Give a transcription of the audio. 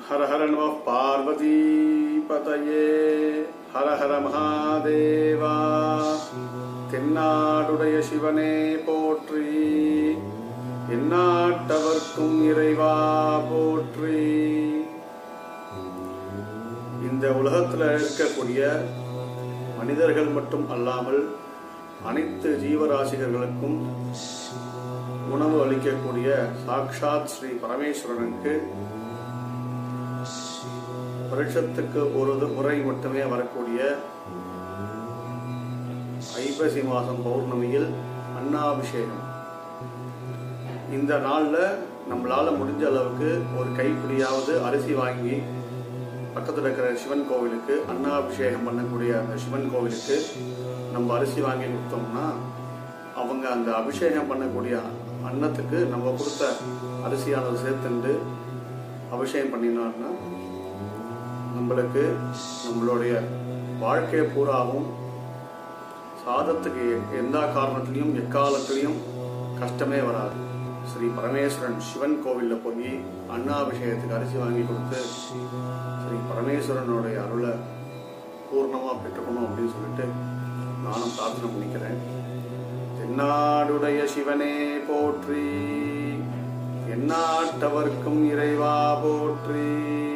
ஹர ஹர நம பார்வதி பதயே ஹர ஹர மகாதேவா தென்னாடுடைய சிவனே போற்றி எந்நாட்டவர்க்கும் இறைவா போற்றி இந்த உலகத்தில் இருக்கக்கூடிய மனிதர்கள் மட்டும் அல்லாமல் அனைத்து ஜீவராசிகளுக்கும் உணவு அளிக்கக்கூடிய சாக்ஷாத் ஸ்ரீ பரமேஸ்வரனுக்கு வருஷத்துக்கு ஒரு முறை மட்டுமே வரக்கூடிய ஐப்பசி மாதம் பௌர்ணமியில் அன்னாபிஷேகம் இந்த நாளில் நம்மளால் முடிஞ்ச அளவுக்கு ஒரு கைப்பிடியாவது அரிசி வாங்கி பக்கத்தில் இருக்கிற சிவன் கோவிலுக்கு அன்னாபிஷேகம் பண்ணக்கூடிய அந்த சிவன் கோவிலுக்கு நம்ம அரிசி வாங்கி கொடுத்தோம்னா அவங்க அந்த அபிஷேகம் பண்ணக்கூடிய அன்னத்துக்கு நம்ம கொடுத்த அரிசியானது சேர்த்துண்டு அபிஷேகம் பண்ணினோம்னா நம்மளுக்கு நம்மளுடைய வாழ்க்கை பூராவும் சாதத்துக்கு எந்த காரணத்திலையும் எக்காலத்திலையும் கஷ்டமே வராது ஸ்ரீ பரமேஸ்வரன் சிவன் கோவிலில் போய் அன்னாபிஷேகத்துக்கு அரிசி வாங்கி கொடுத்து ஸ்ரீ பரமேஸ்வரனுடைய அருளை பூர்ணமாக பெற்றுக்கணும் அப்படின்னு சொல்லிட்டு நானும் பிரார்த்தனை பண்ணிக்கிறேன் தென்னாடுடைய சிவனே போற்றி எந்நாட்டவர்க்கும் இறைவா போற்றி